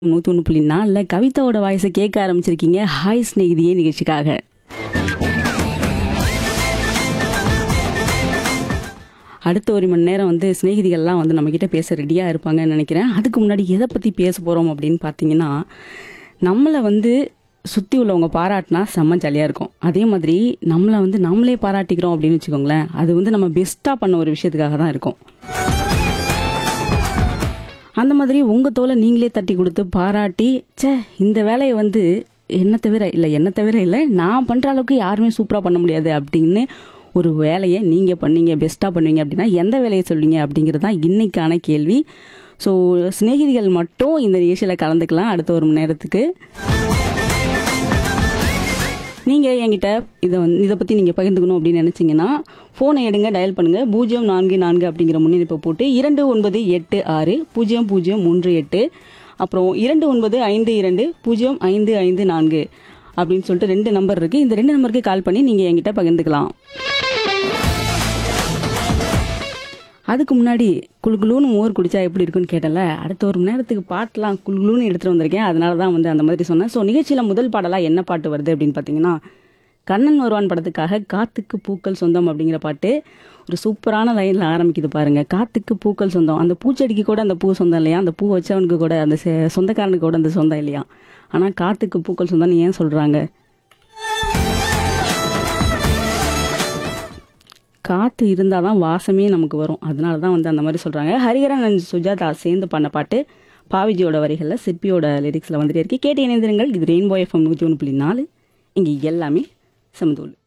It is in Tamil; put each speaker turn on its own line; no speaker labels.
நூற்றி ஒன்று புள்ளி நாலில் கவிதாவோட வாய்ஸை கேட்க ஆரம்பிச்சிருக்கீங்க ஹாய் ஸ்நேகிதியே நிகழ்ச்சிக்காக அடுத்த ஒரு மணி நேரம் வந்து சிநேகிதிகள்லாம் வந்து நம்மக்கிட்ட பேச ரெடியாக இருப்பாங்கன்னு நினைக்கிறேன் அதுக்கு முன்னாடி எதை பற்றி பேச போகிறோம் அப்படின்னு பார்த்தீங்கன்னா நம்மளை வந்து சுற்றி உள்ளவங்க பாராட்டினா செம்ம ஜாலியாக இருக்கும் அதே மாதிரி நம்மளை வந்து நம்மளே பாராட்டிக்கிறோம் அப்படின்னு வச்சுக்கோங்களேன் அது வந்து நம்ம பெஸ்ட்டாக பண்ண ஒரு விஷயத்துக்காக தான் இருக்கும் அந்த மாதிரி உங்கள் தோலை நீங்களே தட்டி கொடுத்து பாராட்டி ச்சே இந்த வேலையை வந்து என்ன தவிர இல்லை என்ன தவிர இல்லை நான் பண்ணுற அளவுக்கு யாருமே சூப்பராக பண்ண முடியாது அப்படின்னு ஒரு வேலையை நீங்கள் பண்ணீங்க பெஸ்ட்டாக பண்ணுவீங்க அப்படின்னா எந்த வேலையை சொல்வீங்க அப்படிங்கிறது தான் இன்னைக்கான கேள்வி ஸோ சிநேகிதிகள் மட்டும் இந்த நிகழ்ச்சியில் கலந்துக்கலாம் அடுத்த ஒரு மணி நேரத்துக்கு நீங்கள் என்கிட்ட இதை வந்து இதை பற்றி நீங்கள் பகிர்ந்துக்கணும் அப்படின்னு நினச்சிங்கன்னா ஃபோனை எடுங்க டயல் பண்ணுங்கள் பூஜ்ஜியம் நான்கு நான்கு அப்படிங்கிற முன்னிணைப்பை போட்டு இரண்டு ஒன்பது எட்டு ஆறு பூஜ்ஜியம் பூஜ்ஜியம் மூன்று எட்டு அப்புறம் இரண்டு ஒன்பது ஐந்து இரண்டு பூஜ்ஜியம் ஐந்து ஐந்து நான்கு அப்படின்னு சொல்லிட்டு ரெண்டு நம்பர் இருக்குது இந்த ரெண்டு நம்பருக்கு கால் பண்ணி நீங்கள் என்கிட்ட பகிர்ந்துக்கலாம் அதுக்கு முன்னாடி குளுகுளுன்னு மோர் குடிச்சா எப்படி இருக்குன்னு கேட்டல அடுத்த ஒரு மணி நேரத்துக்கு பாட்டெலாம் குளுகுளுன்னு எடுத்துகிட்டு வந்திருக்கேன் அதனால தான் வந்து அந்த மாதிரி சொன்னேன் ஸோ நிகழ்ச்சியில் முதல் பாடலாக என்ன பாட்டு வருது அப்படின்னு பார்த்தீங்கன்னா கண்ணன் வருவான் படத்துக்காக காத்துக்கு பூக்கள் சொந்தம் அப்படிங்கிற பாட்டு ஒரு சூப்பரான லைனில் ஆரம்பிக்குது பாருங்க காத்துக்கு பூக்கள் சொந்தம் அந்த பூச்செடிக்கு கூட அந்த பூ சொந்தம் இல்லையா அந்த பூ வச்சவனுக்கு கூட அந்த செ- சொந்தக்காரனுக்கு கூட அந்த சொந்தம் இல்லையா ஆனால் காத்துக்கு பூக்கள் சொந்தம்னு ஏன் சொல்கிறாங்க காற்று இருந்தால் தான் வாசமே நமக்கு வரும் அதனால தான் வந்து அந்த மாதிரி சொல்கிறாங்க ஹரிஹரன் அண்ட் சுஜாதா சேர்ந்து பண்ண பாட்டு பாவிஜியோட வரிகளில் சிற்பியோட லிரிக்ஸில் வந்துட்டே இருக்கு கேட்டு இணைந்திருங்கள் இது ரெயின்போ எஃப்எம் நூற்றி ஒன்று புள்ளி நாலு இங்கே எல்லாமே சமதூள்